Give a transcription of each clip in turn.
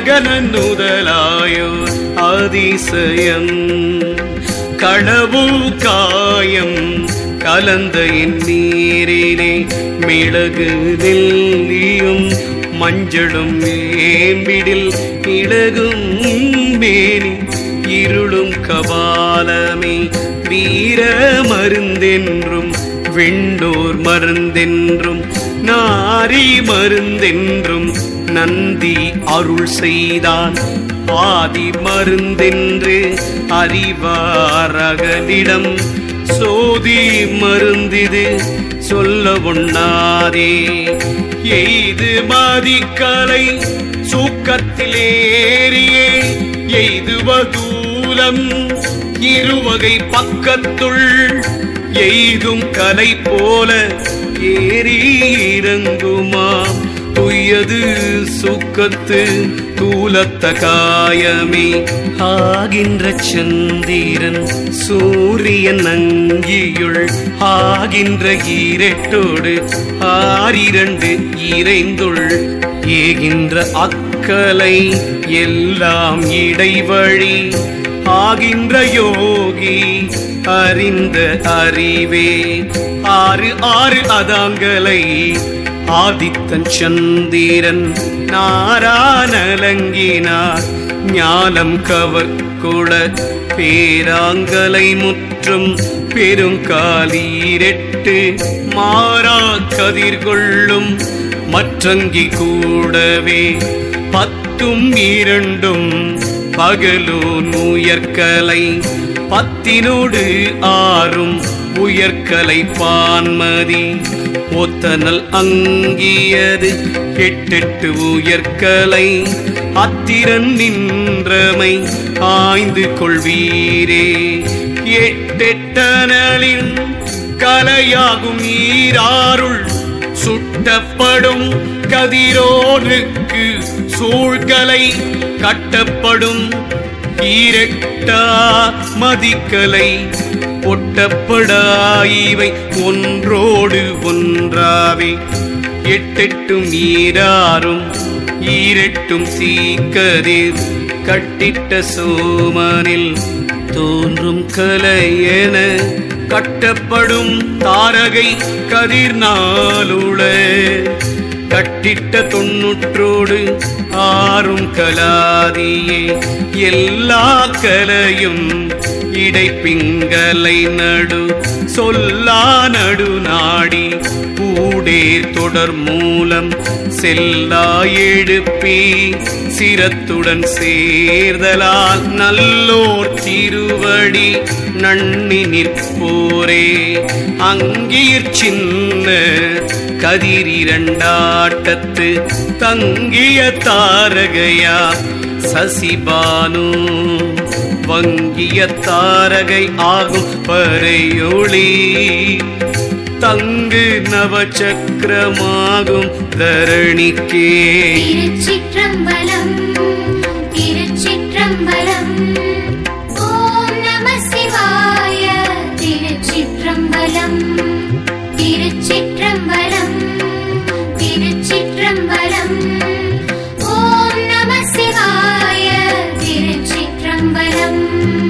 அழகன நுதலாயோ அதிசயம் களவு காயம் கலந்த என் நீரிலே மிளகு நெல்லியும் மஞ்சளும் மேம்பிடில் இழகும் மேனி இருளும் கபாலமே வீர மருந்தென்றும் வெண்டோர் மருந்தென்றும் நாரி மருந்தென்றும் நந்தி அருள் செய்தான் ஆதி மருந்தென்று அறிவாரகனிடம் சோதி மருந்திது சொல்ல ஒண்ணாதே எய்து மதிக்கலை சூக்கத்திலேறியே எய்துவதூலம் இருவகை பக்கத்துள் எய்தும் கலை போல ஏறி இறங்குமாம் துயது சுக்கத்து தூலத்த காயமே ஆகின்ற சந்திரன் சூரியன் அங்கியுள் ஆகின்ற ஈரட்டோடு ஆறிரண்டு இறைந்துள் ஏகின்ற அக்கலை எல்லாம் இடைவழி ஆகின்ற யோகி அறிந்த அறிவே ஆறு ஆறு அதாங்களை ஆதித்தன் சந்திரன் நாரானலங்கினார் ஞானம் கவர்குள பேராங்கலை முற்றும் பெருங்காலீரெட்டு மாறா கதிர்கொள்ளும் மற்றங்கி கூடவே பத்தும் இரண்டும் பகலூன் உயர்கலை பத்தினோடு ஆறும் உயர்கலை பான்மதி ஒத்தனல் அங்கியது எட்டெட்டு உயர்கலை அத்திரன் நின்றமை ஆய்ந்து கொள்வீரே எட்டெட்டனலின் கலையாகும் ஈராருள் சுட்டப்படும் கதிரோனுக்கு சூழ்கலை கட்டப்படும் ஈரட்டா மதிக்கலை ஒட்டப்படாயிவை ஒன்றோடு ஒன்றாவே எட்டெட்டும் ஈராறும் ஈரெட்டும் சீக்கதிர் கட்டிட்ட சோமனில் தோன்றும் கலையென கட்டப்படும் தாரகை கதிர் நாளுள கட்டிட்ட தொன்னூற்றோடு ஆறும் கலாதியே எல்லா கலையும் இடைப்பிங்கலை நடு சொல்லா நடு நாடி ஊடேர் தொடர் மூலம் செல்லா எழுப்பி சிரத்துடன் சேர்தலால் நல்லோர் திருவடி நன்னி நிற்போரே அங்கீர் சின்ன கதிரிரண்டாட்டத்து தங்கிய தாரகையா சசிபானு வங்கிய தாரகை ஆகும் பறையொளி தங்கு நவச்சக்கரமாகும் தரணிக்கே திருச்சிற்றம்பலம் திருச்சிற்றம்பலம் ஓம் நம சிவாய திருச்சிற்றம்பலம் திருச்சிற்றம்பலம் திருச்சிற்றம்பலம் ஓம் நம சிவாய திருச்சிற்றம்பலம்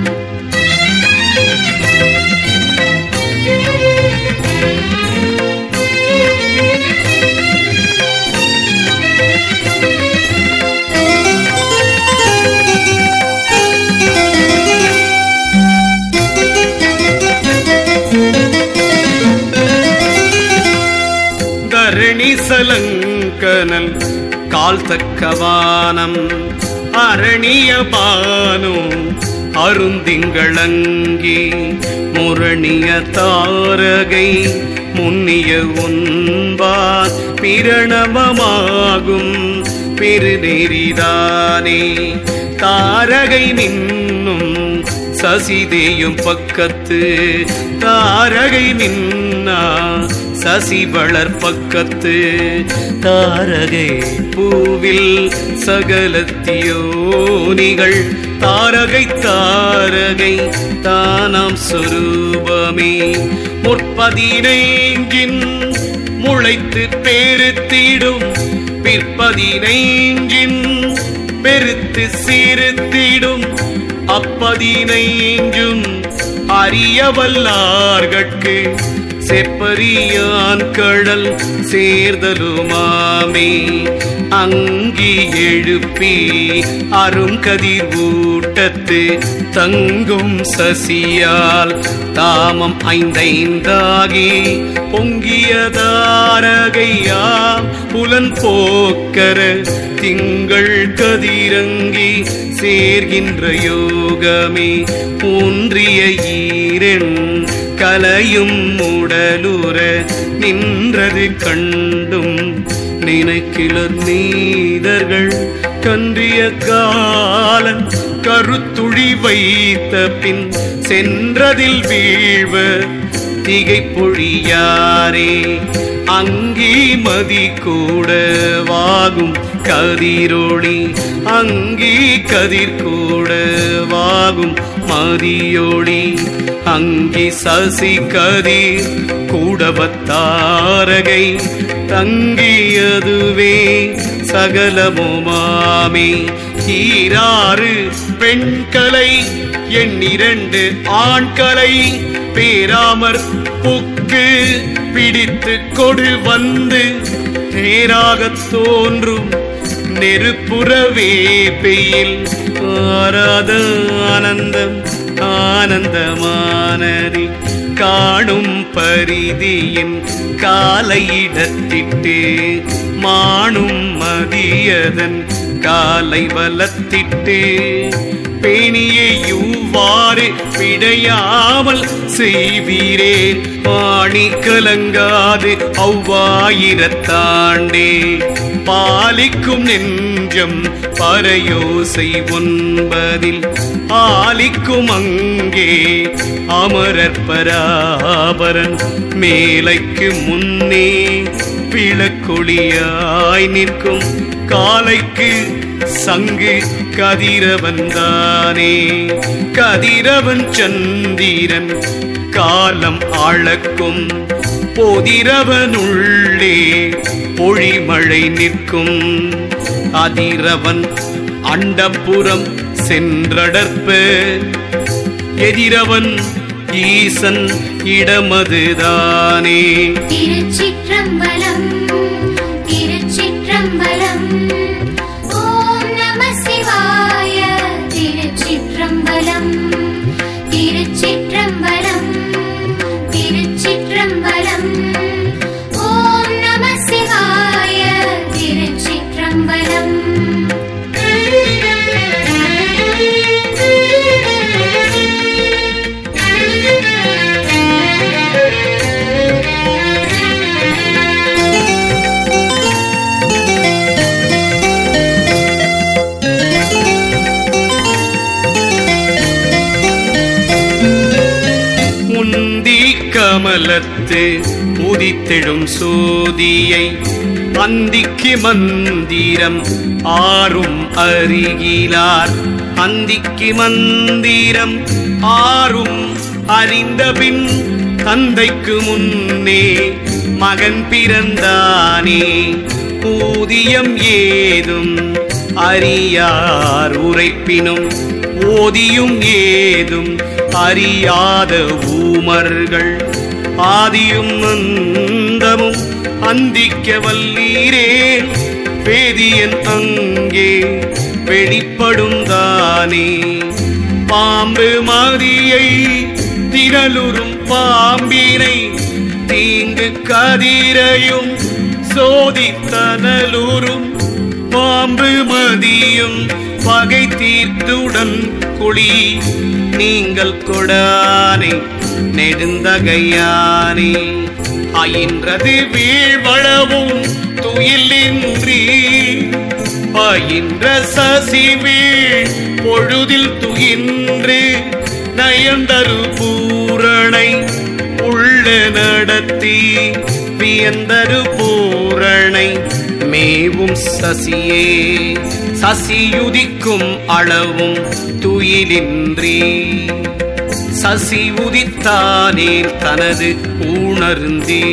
தரணி சலங்கனல் கால் தக்கவானம் அரணிய பானு அருந்திங்களங்கி முரணிய தாரகை முன்னிய உன்பார் பிரணவமாகும் பெருநெறிதானே தாரகை நின்னும் சசிதேயும் பக்கத்து தாரகை நின்னா சசி வளர் பக்கத்து தாரகை பூவில் சகலத்தியோனிகள் தாரகை தாரகை தானாம் சொரூபமே முற்பதினைஞ்சின் முளைத்து பெருத்திடும் பிற்பதினைஞ்சின் பெருத்து சீர்த்திடும் அப்பதினைஞ்சும் அறியவல்லார்கட்கு செப்பரியான் கடல் சேர்தலுமாமே அங்கி எழுப்பி அருங்கதிர் ஊட்டத்து தங்கும் சசியால் தாமம் ஐந்தைந்தாகி பொங்கியதாரகையா புலன் போக்கர திங்கள் கதிரங்கி சேர்கின்ற யோகமே ஊன்றிய ஈரெண் கலையும் உடலுற நின்றது கண்டும் நினைக்கிலர் நீதர்கள் கன்றிய காலன் கருத்துழி வைத்த பின் சென்றதில் வீழ்வ திகைப்பொழியாரே அங்கி மதி கூட வாகும் கதிரொளி அங்கி கதிர் கூட வாகும் மதியொளி அங்கி சசி கதிர் கூடவத்தாரகை தங்கியதுவே சகலமுமாமே ஈராறு பெண்களை எண்ணிரண்டு ஆண்களை பேராமற் புக்கு பிடித்து கொடு வந்து நேராகத் தோன்றும் நெருப்புறவே பெயில் ஆராத ஆனந்தம் ஆனந்தமானதி காணும் பரிதியின் காலையிடத்திட்டு மானும் மதியதன் காலை வலத்திட்டு பேணியை இவ்வாறு விடையாமல் செய்வீரே பாணி கலங்காது அவ்வாயிரத்தாண்டே பாலிக்கும் நெஞ்சம் பறையோசை ஒன்பதில் ஆலிக்கும் அங்கே அமரர் பராபரன் மேலைக்கு முன்னே பிளக்கொளியாய் நிற்கும் காலைக்கு சங்கு கதிரவன் தானே கதிரவன் சந்திரன் காலம் அளக்கும் பொதிரவனுள்ளே பொழிமழை நிற்கும் அதிரவன் அண்டப்புறம் சென்றடற்ப எதிரவன் ஈசன் இடமதுதானே திருச்சிற்றம்பலம் திருச்சிற்றம்பலம் ஓம் நம சிவாய திருச்சிற்றம்பலம் திருச்சிற்றம்பலம் திருச்சிற்றம்பலம் ஓம் நம சிவாய திருச்சிற்றம்பலம் முந்தி கமலத்து உதித்தெழும் சோதியை அந்திக்கு மந்திரம் ஆறும் அருகிலார் அந்திக்கு மந்திரம் ஆறும் அறிந்தபின் தந்தைக்கு முன்னே மகன் பிறந்தானே ஊதியம் ஏதும் அறியார் உரைப்பினும் ஓதியும் ஏதும் அறியாத ஊமர்கள் ஆதியும் அந்தமும் அந்திக்க வல்லீரே வேதியன் அங்கே வெளிப்படும் தானே பாம்பு மாதியை திரளுறும் பாம்பினை தீங்கு கதிரையும் சோதித்தனலுறும் பாம்பு மதியும் பகை தீர்த்துடன் குழி நீங்கள் கொடானே நெடுந்தகையானே அயின்றது வீழ்வளவும் துயிலின்றி பயின்ற சசி வீழ் பொழுதில் துயின்று நயந்தரு பூரணை உள்ள நடத்தி வியந்தரு பூரணை மேவும் சசியே சசியுதிக்கும் அளவும் துயிலின்றி சசி உதித்தானேன் தனது ஊணர்ந்தே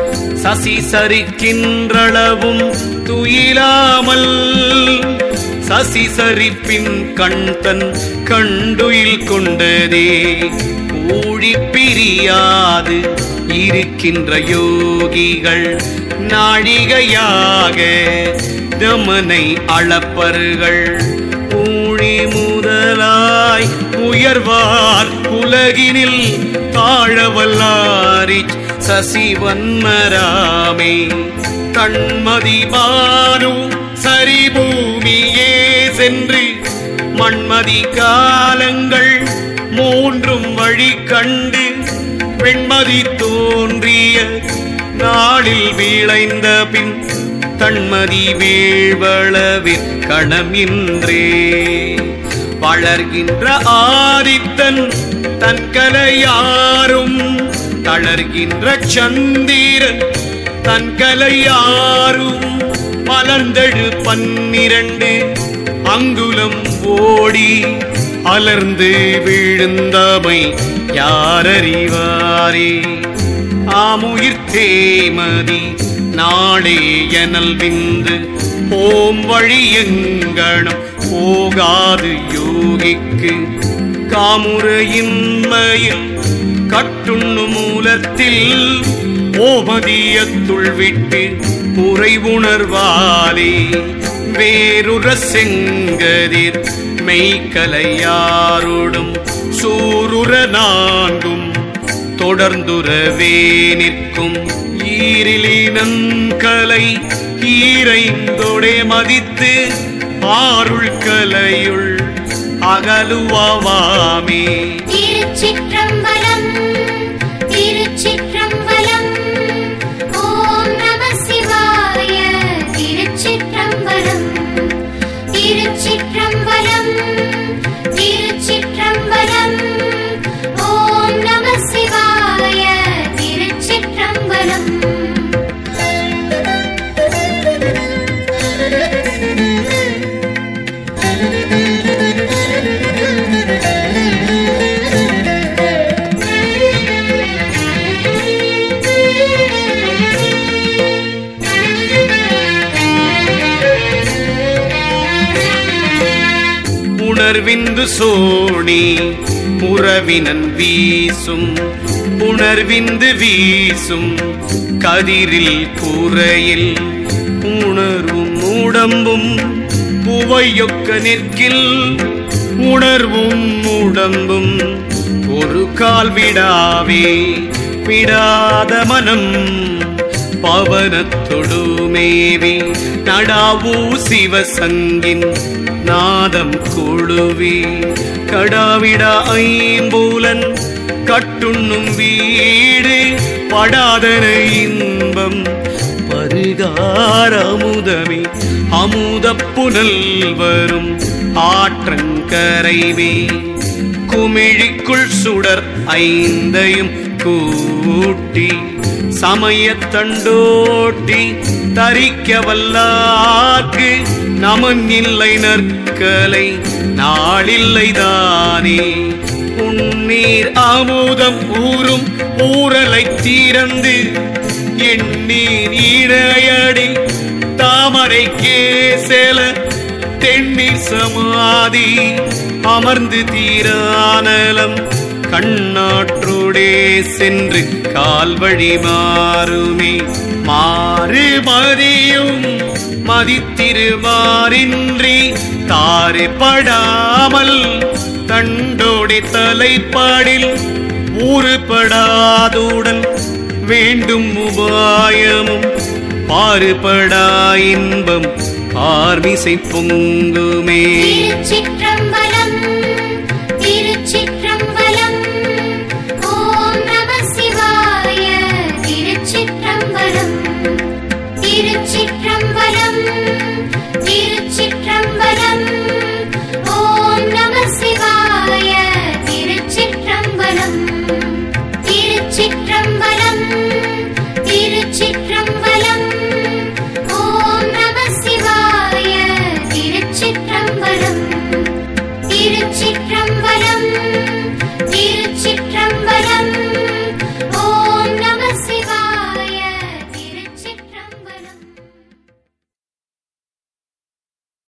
சசி சரிக்கின்றளவும் துயிலாமல் சசி சரிப்பின் கண் தன் கண்டுயில் கொண்டதே ஊழி பிரியாது இருக்கின்ற யோகிகள் நாழிகையாக தமனை அளப்பர்கள் ஊழி முதலாய் உயர்வார் உலகினில் தாழவல்லாரி சசிவன்மராமே கண்மதிமானு சரிபூமியே சென்று மண்மதி காலங்கள் மூன்றும் வழி கண்டு பெண்மதி தோன்றிய நாளில் விளைந்த பின் தன்மதி வீழ்வளவிற் கணம் இன்றே வளர்கின்ற ஆதித்தன் தன் கலையாரும் தளர்கின்ற சந்திரன் தன் கலையாரும் மலர்ந்தழு பன்னிரண்டு அங்குலம் ஓடி அலர்ந்து விழுந்தமை யாரறிவாரே ஆமுயிர் தேமதி நாளே எனல் விந்து ஓம் வழி எங்கணும் போகாது யோகிக்கு காமுறையின்மையில் கட்டுண்ணு மூலத்தில் ஓமதியத்துள் விட்டு உறை உணர்வாலே வேறுற செங்கதிர் மெய்க்கலையாரோடும் சூருற நான்கும் தொடர்ந்துறவே நிற்கும் ஈரிலினங்கலை ஈரைந்தொடே மதித்து ஆருள் கலையுள் அகலுவாமே திருச்சிற்றம்பலம் திருச்சிற்றம்பலம் ஓம் நம சிவாய திருச்சிற்றம்பலம் திருச்சிற்றம்பலம் திருச்சிற்றம்பலம் ஓம் நம சிவாய திருச்சிற்றம்பலம் உணர்விந்து சோணி உறவினன் வீசும் உணர்விந்து வீசும் கதிரில் குறையில் உணர்வும் உடம்பும் புவையொக்க நிற்கில் உணர்வும் உடம்பும் ஒரு கால் விடாவே விடாத மனம் பவனத்தொடுமேவி நடாவூ சிவசங்கின் நாதம் கொழுவி கடாவிட ஐம்பூலன் கட்டுண்ணும் வீடு படாதன இன்பம் பருகார அமுதமே அமுத புனல் வரும் ஆற்றங்கரைவே குமிழிக்குள் சுடர் ஐந்தையும் கூட்டி சமயத்தண்டோட்டி தரிக்க வல்லார்க்கு நமன் இல்லை நற்கலை நாளில்லைதானே உன்னீர் அமுதம் ஊறும் ஊரலை தீரந்து எண்ணீர் இடையடி தாமரைக்கே செல தென்னீர் சமாதி அமர்ந்து தீரானலம் கண்ணாற்றோடே சென்று கால்வழி மாறுமே மாறு மதியும் மதித்திருமாறின்றி தாறுபடாமல் தண்டோடி தலைப்பாடில் ஊறுபடாதுடன் வேண்டும் உபாயமும் பாறுபடா இன்பம் பார்மிசை பொங்குமே திருச்சிற்றம்பலம்